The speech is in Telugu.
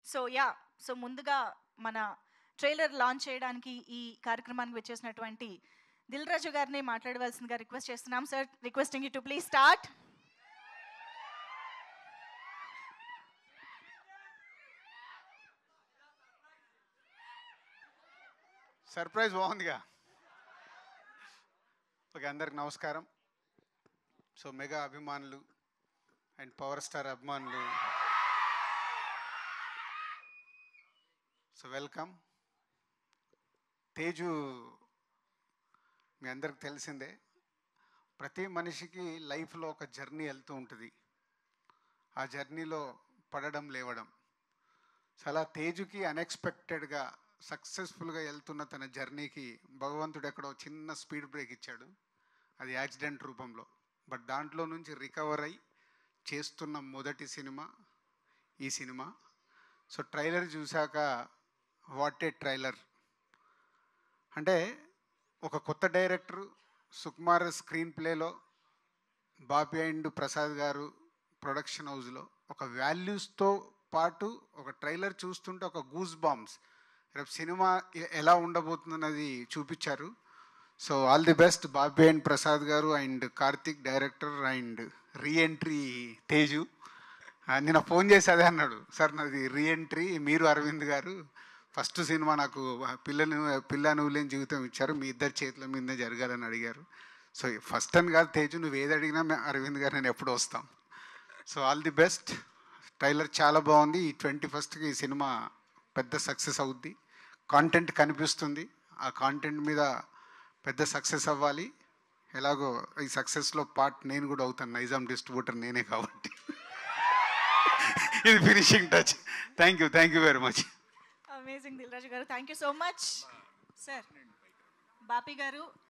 సో యా సో ముందుగా మన ట్రైలర్ లాంచ్ చేయడానికి ఈ కార్యక్రమానికి వచ్చేసినటువంటి దిల్ రాజు గారిని మాట్లాడవలసిందిగా రిక్వెస్ట్ చేస్తున్నాం sir requesting you to please start surprise బాగుందిగా ఓకే అందరికి నమస్కారం సో మెగా అభిమానులు అండ్ పవర్ స్టార్ అభిమానులు సో వెల్కమ్ తేజు మీ అందరికి తెలిసిందే ప్రతి మనిషికి లైఫ్లో ఒక జర్నీ వెళ్తూ ఉంటుంది ఆ జర్నీలో పడడం లేవడం చాలా తేజుకి అన్ఎక్స్పెక్టెడ్గా సక్సెస్ఫుల్గా వెళ్తున్న తన జర్నీకి భగవంతుడు ఎక్కడో చిన్న స్పీడ్ బ్రేక్ ఇచ్చాడు అది యాక్సిడెంట్ రూపంలో బట్ దాంట్లో నుంచి రికవర్ అయి చేస్తున్న మొదటి సినిమా ఈ సినిమా సో ట్రైలర్ చూశాక వాట్ ఏ ట్రైలర్ అంటే ఒక కొత్త డైరెక్టర్ సుకుమార్ స్క్రీన్ ప్లేలో బాబీ అండ్ ప్రసాద్ గారు ప్రొడక్షన్ హౌస్లో ఒక వాల్యూస్తో పాటు ఒక ట్రైలర్ చూస్తుంటే ఒక గూస్ బాంబ్స్ రేపు సినిమా ఎ- ఎలా ఉండబోతుందన్నది చూపించారు so all the best Bobby and Prasad గారు and Karthik director and reentry Teju ఆ, నిన్న ఫోన్ చేసి అదే అన్నాడు సార్ నాది రీఎంట్రీ మీరు అరవింద్ గారు ఫస్ట్ సినిమా నాకు పిల్లని పిల్ల నువ్వు లేని జీవితం ఇచ్చారు మీ ఇద్దరి చేతుల మీదే జరగాలని అడిగారు సో ఫస్ట్ అని కాదు తేజు నువ్వు ఏది అడిగినా మే- అరవింద్ గారు నేను ఎప్పుడు వస్తాం so all the best trailer చాలా బాగుంది ఈ ట్వంటీ ఫస్ట్కి ఈ సినిమా పెద్ద సక్సెస్ అవుద్ది కాంటెంట్ కనిపిస్తుంది ఆ కాంటెంట్ మీద పెద్ద సక్సెస్ అవ్వాలి ఎలాగో ఈ సక్సెస్లో పార్ట్ నేను కూడా అవుతాను నైజాం డిస్ట్రిబ్యూటర్ నేనే కాబట్టి ఇది finishing touch thank you thank you very much amazing Dil Raju గారు thank you so much sir Bapi గారు